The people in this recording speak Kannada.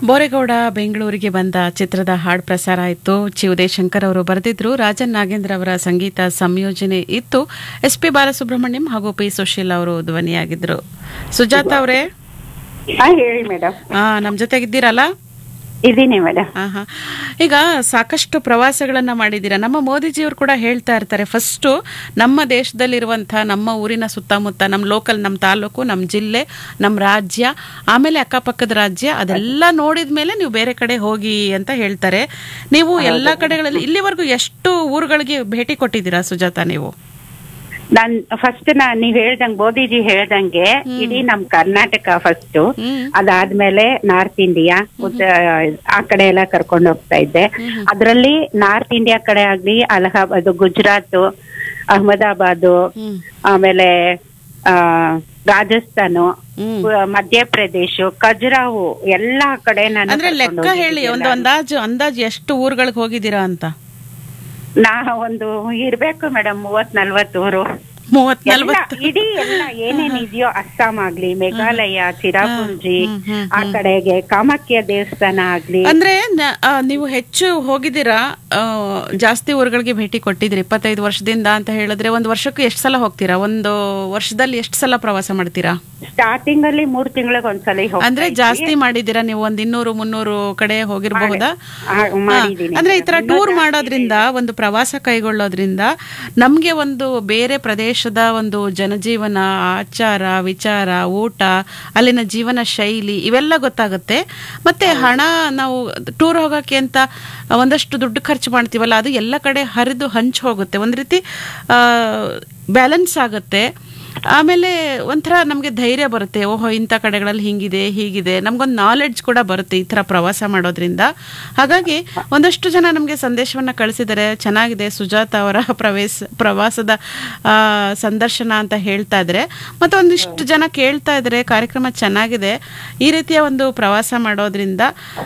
ಬೋರೇಗೌಡ ಬೆಂಗಳೂರಿಗೆ ಬಂದ ಚಿತ್ರದ ಹಾಡು ಪ್ರಸಾರ ಆಯಿತು ಚಿ ಉದಯಶಂಕರ್ ಅವರು ಬರೆದಿದ್ರು ರಾಜನ್ ನಾಗೇಂದ್ರ ಅವರ ಸಂಗೀತ ಸಂಯೋಜನೆ ಇತ್ತು ಎಸ್ ಪಿ ಬಾಲಸುಬ್ರಹ್ಮಣ್ಯಂ ಹಾಗೂ ಪಿ ಸುಶೀಲ್ ಅವರು ಧ್ವನಿಯಾಗಿದ್ರು ಸುಜಾತ ಅವರೇ ಹಾ ಹೇಳಿ ಮೇಡಮ್ ನಮ್ಮ ಜೊತೆಗಿದ್ದೀರಲ್ಲ ಇದೀನಿ ಮೇಡಮ್ ಹಾ ಹಾ ಈಗ ಸಾಕಷ್ಟು ಪ್ರವಾಸಗಳನ್ನ ಮಾಡಿದ್ದೀರಾ ನಮ್ಮ ಮೋದಿಜಿಯವರು ಕೂಡ ಹೇಳ್ತಾ ಇರ್ತಾರೆ ಫಸ್ಟು ನಮ್ಮ ದೇಶದಲ್ಲಿರುವಂಥ ನಮ್ಮ ಊರಿನ ಸುತ್ತಮುತ್ತ ನಮ್ಮ ಲೋಕಲ್ ನಮ್ಮ ತಾಲೂಕು ನಮ್ಮ ಜಿಲ್ಲೆ ನಮ್ಮ ರಾಜ್ಯ ಆಮೇಲೆ ಅಕ್ಕಪಕ್ಕದ ರಾಜ್ಯ ಅದೆಲ್ಲ ನೋಡಿದ ಮೇಲೆ ನೀವು ಬೇರೆ ಕಡೆ ಹೋಗಿ ಅಂತ ಹೇಳ್ತಾರೆ ನೀವು ಎಲ್ಲ ಕಡೆಗಳಲ್ಲಿ ಇಲ್ಲಿವರೆಗೂ ಎಷ್ಟು ಊರುಗಳಿಗೆ ಭೇಟಿ ಕೊಟ್ಟಿದ್ದೀರಾ ಸುಜಾತ ನೀವು ನಾನ್ ಫಸ್ಟ್ ನಾ ನೀವ್ ಹೇಳ್ದಂಗ್ ಮೋದಿಜಿ ಹೇಳ್ದಂಗೆ ಇಡೀ ನಮ್ ಕರ್ನಾಟಕ ಫಸ್ಟ್ ಹ್ಮ್ ಅದಾದ್ಮೇಲೆ ನಾರ್ತ್ ಇಂಡಿಯಾ ಉತ್ತ ಆ ಕಡೆ ಎಲ್ಲ ಕರ್ಕೊಂಡು ಹೋಗ್ತಾ ಇದ್ದೆ ಅದ್ರಲ್ಲಿ ನಾರ್ತ್ ಇಂಡಿಯಾ ಕಡೆ ಆಗ್ಲಿ ಅಲಹಾಬಾದ್ ಗುಜರಾತ್ ಅಹಮದಾಬಾದ್ ಹ್ಮ್ ಆಮೇಲೆ ಆ ರಾಜಸ್ಥಾನ ಹ್ಮ್ ಮಧ್ಯಪ್ರದೇಶ ಖಜುರಾಹು ಎಲ್ಲಾ ಕಡೆ ನಾನು ಅಂದ್ರೆ ಕರ್ಕೊಂಡ್ ಲೆಕ್ಕ ಹೇಳಿ ಹೋಗಿದ್ದೀನಿ ಒಂದು ಅಂದಾಜು ಅಂದಾಜು ಎಷ್ಟು ಊರುಗಳಿಗೆ ಹೋಗಿದ್ದೀರಾ ಅಂತ ನಾ ಒಂದು ಇರ್ಬೇಕು ಮೇಡಮ್ ಮೂವತ್ ನಲ್ವತ್ ಊರು ಮೂವತ್ ಎಲ್ಲ, ನಲ್ವತ್ತು ಇಡೀ ಎಲ್ಲ ಏನೇನ್ ಇದೆಯೋ ಅಸ್ಸಾಂ ಆಗ್ಲಿ ಮೇಘಾಲಯ ಚಿರಾಪುಂಜಿ ಹ್ಮ್, ಹ್ಮ್, ಆ ಕಡೆಗೆ ಕಾಮಾಖ್ಯ ದೇವಸ್ಥಾನ ಆಗ್ಲಿ ಅಂದ್ರೆ ನ- ಆ, ನೀವು ಹೆಚ್ಚು ಹೋಗಿದ್ದೀರಾ ಆ, ಜಾಸ್ತಿ ಊರುಗಳಿಗೆ ಭೇಟಿ ಕೊಟ್ಟಿದ್ದೀರಿ ಇಪ್ಪತ್ತೈದು ವರ್ಷದಿಂದ ಅಂತ ಹೇಳಿದ್ರೆ ಒಂದು ವರ್ಷಕ್ಕೆ ಎಷ್ಟು ಸಲ ಹೋಗ್ತೀರಾ ಒಂದು ವರ್ಷದಲ್ಲಿ ಎಷ್ಟು ಸಲ ಪ್ರವಾಸ ಮಾಡ್ತೀರಾ ಸ್ಟಾರ್ಟಿಂಗ್ ಅಲ್ಲಿ ಮೂರ್ ತಿಂಗಳಿಗೆ ಒಂದ್ಸಲ ಹೋಗ್ತಾ ಅಂದ್ರೆ ಇದ್ವಿ. ಜಾಸ್ತಿ ಮಾಡಿದ್ದೀರಾ ನೀವು ಒಂದ್ ಇನ್ನೂರು ಮುನ್ನೂರು ಕಡೆ ಹೋಗಿರಬಹುದಾ ಆ, ಮಾಡಿದೀನಿ ಅಂದ್ರೆ ಈ ತರ ಟೂರ್ ಮಾಡೋದ್ರಿಂದ ಒಂದು ಪ್ರವಾಸ ಕೈಗೊಳ್ಳೋದ್ರಿಂದ ನಮ್ಗೆ ಒಂದು ಬೇರೆ ಪ್ರದೇಶದ ಒಂದು ಜನಜೀವನ ಆಚಾರ ವಿಚಾರ ಊಟ ಅಲ್ಲಿನ ಜೀವನ ಶೈಲಿ ಇವೆಲ್ಲ ಗೊತ್ತಾಗುತ್ತೆ ಮತ್ತೆ ಹಣ ನಾವು ಟೂರ್ ಹೋಗೋಕ್ಕೆ ಅಂತ ಒಂದಷ್ಟು ದುಡ್ಡು ಖರ್ಚು ಮಾಡ್ತೀವಲ್ಲ ಅದು ಎಲ್ಲ ಕಡೆ ಹರಿದು ಹಂಚು ಹೋಗುತ್ತೆ ಒಂದ್ ರೀತಿ ಬ್ಯಾಲೆನ್ಸ್ ಆಗುತ್ತೆ ಆಮೇಲೆ ಒಂಥರ ನಮಗೆ ಧೈರ್ಯ ಬರುತ್ತೆ ಓಹೋ ಇಂಥ ಕಡೆಗಳಲ್ಲಿ ಹಿಂಗಿದೆ ಹೀಗಿದೆ ನಮ್ಗೊಂದು ನಾಲೆಡ್ಜ್ ಕೂಡ ಬರುತ್ತೆ ಈ ಥರ ಪ್ರವಾಸ ಮಾಡೋದ್ರಿಂದ ಹಾಗಾಗಿ ಒಂದಷ್ಟು ಜನ ನಮಗೆ ಸಂದೇಶವನ್ನು ಕಳಿಸಿದ್ದಾರೆ ಚೆನ್ನಾಗಿದೆ ಸುಜಾತ ಅವರ ಪ್ರವೇಶ ಪ್ರವಾಸದ ಆ, ಸಂದರ್ಶನ ಅಂತ ಹೇಳ್ತಾ ಇದ್ದಾರೆ ಮತ್ತು ಒಂದಿಷ್ಟು ಜನ ಕೇಳ್ತಾ ಇದ್ದಾರೆ ಕಾರ್ಯಕ್ರಮ ಚೆನ್ನಾಗಿದೆ ಈ ರೀತಿಯ ಒಂದು ಪ್ರವಾಸ ಮಾಡೋದ್ರಿಂದ